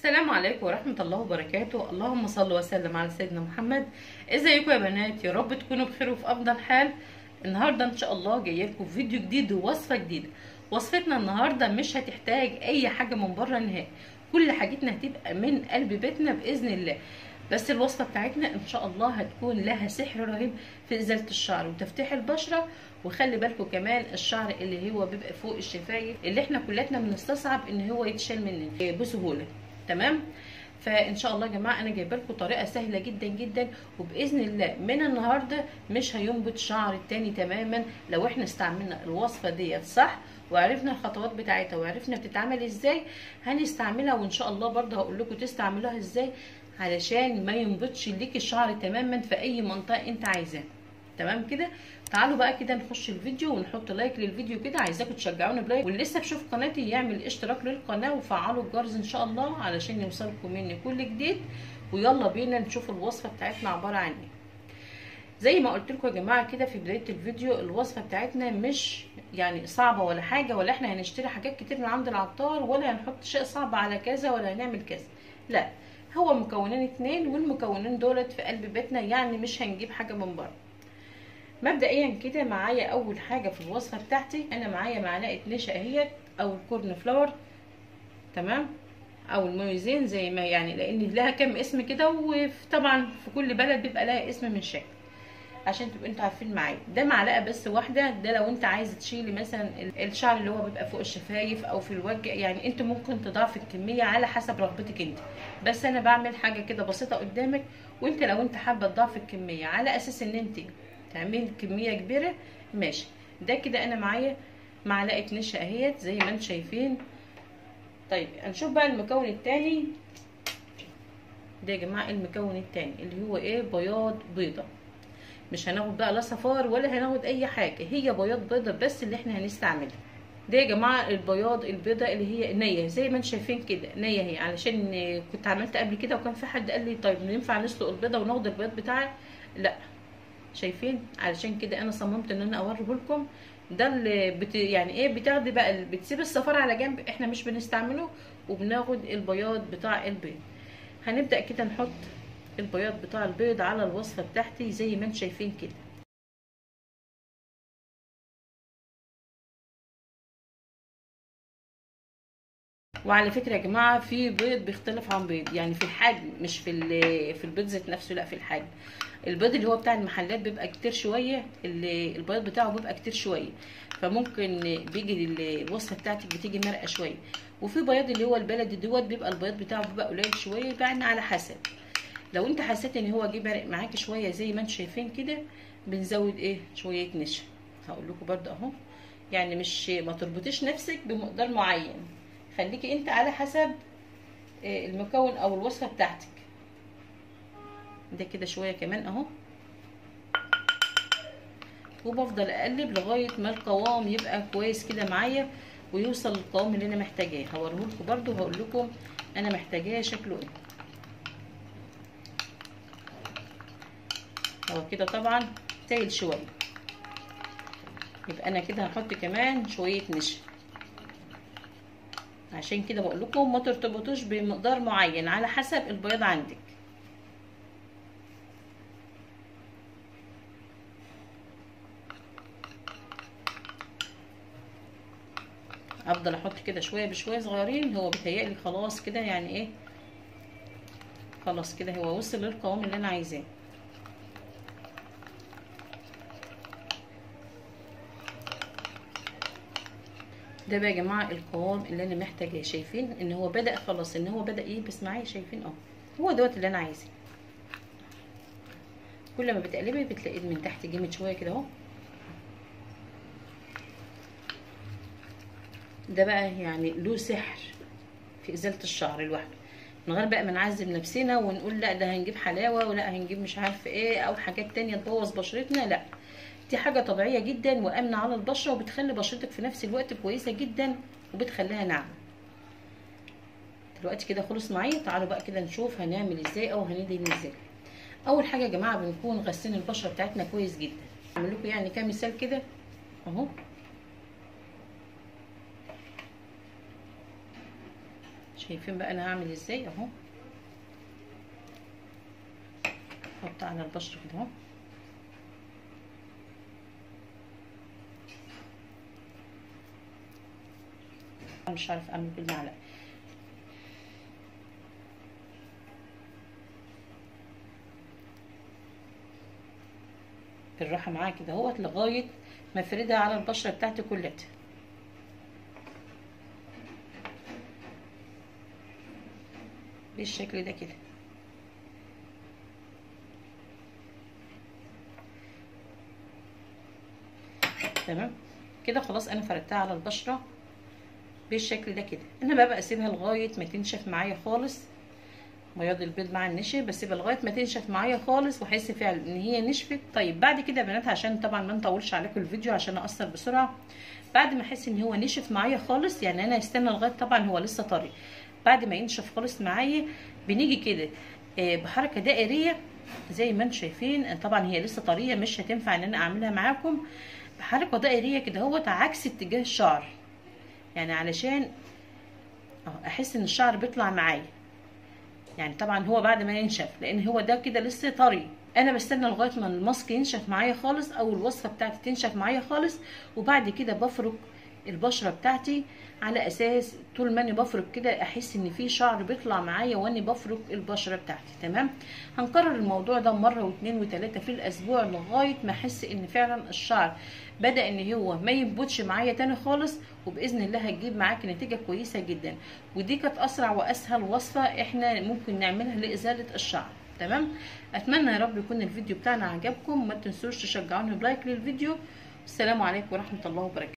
السلام عليكم ورحمة الله وبركاته اللهم صل وسلم على سيدنا محمد ازيكم يا بنات يا رب تكونوا بخير وفي افضل حال النهاردة ان شاء الله جايه لكم فيديو جديد ووصفة جديدة وصفتنا النهاردة مش هتحتاج اي حاجة من بره نهائي كل حاجتنا هتبقى من قلب بيتنا باذن الله بس الوصفة بتاعتنا ان شاء الله هتكون لها سحر رهيب في ازالة الشعر وتفتيح البشرة وخلي بالكم كمان الشعر اللي هو بيبقى فوق الشفايف اللي احنا كلاتنا بنستصعب ان هو يتشال مننا بسهولة تمام فان شاء الله يا جماعه انا جايبه لكم طريقه سهله جدا جدا وباذن الله من النهارده مش هينبت شعر التاني تماما لو احنا استعملنا الوصفه ديت صح وعرفنا الخطوات بتاعتها وعرفنا بتتعمل ازاي هنستعملها وان شاء الله برضه هقول لكم تستعملوها ازاي علشان ما ينبتش ليك الشعر تماما في اي منطقه انت عايزاها تمام كده تعالوا بقى كده نخش الفيديو ونحط لايك للفيديو كده عايزاكم تشجعوني بلايك واللي لسه بشوف قناتي يعمل اشتراك للقناه وفعلوا الجرس ان شاء الله علشان يوصلكم مني كل جديد ويلا بينا نشوف الوصفه بتاعتنا عباره عن ايه زي ما قلت لكم يا جماعه كده في بدايه الفيديو الوصفه بتاعتنا مش يعني صعبه ولا حاجه ولا احنا هنشتري حاجات كتير من عند العطار ولا هنحط شيء صعب على كذا ولا هنعمل كذا لا هو مكونين اتنين والمكونين دولت في قلب بيتنا يعني مش هنجيب حاجه من بره مبدئيا كده معايا اول حاجه في الوصفه بتاعتي انا معايا معلقه نشا اهيت او الكورن فلاور تمام او المويزين زي ما يعني لان لها كام اسم كده وطبعا في كل بلد بيبقى لها اسم من شكل عشان تبقوا انتوا عارفين معايا ده معلقه بس واحده ده لو انت عايزه تشيلي مثلا الشعر اللي هو بيبقى فوق الشفايف او في الوجه يعني انت ممكن تضاعفي الكميه على حسب رغبتك انت بس انا بعمل حاجه كده بسيطه قدامك وانت لو انت حابه تضاعفي الكميه على اساس ان انت تعملي كميه كبيره ماشي ده كده انا معايا معلقه نشا اهيت زي ما انتم شايفين طيب هنشوف بقى المكون التاني ده يا جماعه المكون التاني اللي هو ايه بياض بيضه مش هناخد بقى لا صفار ولا هناخد اي حاجه هي بياض بيضه بس اللي احنا هنستعملها ده يا جماعه البياض البيضه اللي هي نيه زي ما انتم شايفين كده نيه هي علشان كنت عملت قبل كده وكان في حد قال لي طيب ينفع نسلق البيضه وناخد البيض بتاعها لا شايفين علشان كده انا صممت ان انا اوريه لكم ده اللي بت يعني ايه بتاخدي بقى بتسيب الصفار على جنب احنا مش بنستعمله وبناخد البياض بتاع البيض هنبدا كده نحط البياض بتاع البيض على الوصفه بتاعتي زي ما انتم شايفين كده وعلى فكره يا جماعه في بيض بيختلف عن بيض يعني في الحجم مش في في البيض ذات نفسه لا في الحجم البيض اللي هو بتاع المحلات بيبقى كتير شويه البيض بتاعه بيبقى كتير شويه فممكن بيجي الوصفه بتاعتك بتيجي مرقه شويه وفي بياض اللي هو البلدي دوت بيبقى البيض بتاعه بيبقى قليل شويه يعني على حسب لو انت حسيت ان هو جه مرق معاكي شويه زي ما انتم شايفين كده بنزود ايه شويه نشا هقول لكم برده اهو يعني مش ما تربطيش نفسك بمقدار معين خليكي انت على حسب المكون او الوصفه بتاعتك ده كده شويه كمان اهو وبفضل اقلب لغايه ما القوام يبقى كويس كده معايا ويوصل للقوام اللي انا محتاجاه هوريه لكم برده وهقول لكم انا محتاجاه شكله ايه هو كده طبعا سايل شويه يبقى انا كده هحط كمان شويه نشا عشان كده بقول لكم ما ترتبطوش بمقدار معين على حسب البياض عندك افضل احط كده شويه بشويه صغيرين هو بيتهيألي خلاص كده يعني ايه خلاص كده هو وصل للقوام اللي انا عايزاه ده بقى يا جماعه القوام اللي انا محتاجاه شايفين ان هو بدا خلاص ان هو بدا يلبس معايا شايفين اه هو دوت اللي انا عايزاه كل ما بتقلبي بتلاقيه من تحت جامد شويه كده اهو ده بقى يعني له سحر في ازاله الشعر لوحده من غير بقى ما نعذب نفسنا ونقول لا ده هنجيب حلاوه ولا هنجيب مش عارف ايه او حاجات تانية تبوظ بشرتنا لا دي حاجة طبيعية جدا وآمنة على البشرة وبتخلي بشرتك في نفس الوقت كويسة جدا وبتخليها ناعمة دلوقتي كده خلص معايا تعالوا بقى كده نشوف هنعمل ازاي او هندهن ازاي اول حاجة يا جماعة بنكون غسلين البشرة بتاعتنا كويس جدا اعمل لكم يعني كام مثال كده اهو شايفين بقى انا هعمل ازاي اهو احط على البشره كده اهو مش عارف اعمل بالمعلقه بالراحه معايا كده اهوت لغايه ما افردها على البشره بتاعتي كلها بالشكل ده كده تمام كده خلاص انا فردتها على البشره بالشكل ده كده انا بقى اسيبها لغايه ما تنشف معايا خالص بياض البيض مع النشا بسيبها لغايه ما تنشف معايا خالص واحس فعلا ان هي نشفت طيب بعد كده يا بنات عشان طبعا ما نطولش عليكم الفيديو عشان اقصر بسرعه بعد ما احس ان هو نشف معايا خالص يعني انا استنى لغايه طبعا هو لسه طري بعد ما ينشف خالص معايا بنيجي كده بحركه دائريه زي ما انتم شايفين طبعا هي لسه طريه مش هتنفع ان انا اعملها معاكم بحركه دائريه كده اهوت عكس اتجاه الشعر يعني علشان احس ان الشعر بيطلع معايا يعني طبعا هو بعد ما ينشف لان هو ده كده لسه طري انا بستنى لغايه ما الماسك ينشف معايا خالص او الوصفه بتاعتي تنشف معايا خالص وبعد كده بفرك البشره بتاعتي على اساس طول ما انا بفرك كده احس ان في شعر بيطلع معايا وانا بفرك البشره بتاعتي تمام هنكرر الموضوع ده مره واثنين وثلاثه في الاسبوع لغايه ما احس ان فعلا الشعر بدا ان هو ما ينبتش معايا تاني خالص وباذن الله هتجيب معاكي نتيجه كويسه جدا ودي كانت اسرع واسهل وصفه احنا ممكن نعملها لازاله الشعر تمام اتمنى يا رب يكون الفيديو بتاعنا عجبكم ما تنسوش تشجعوني بلايك للفيديو السلام عليكم ورحمه الله وبركاته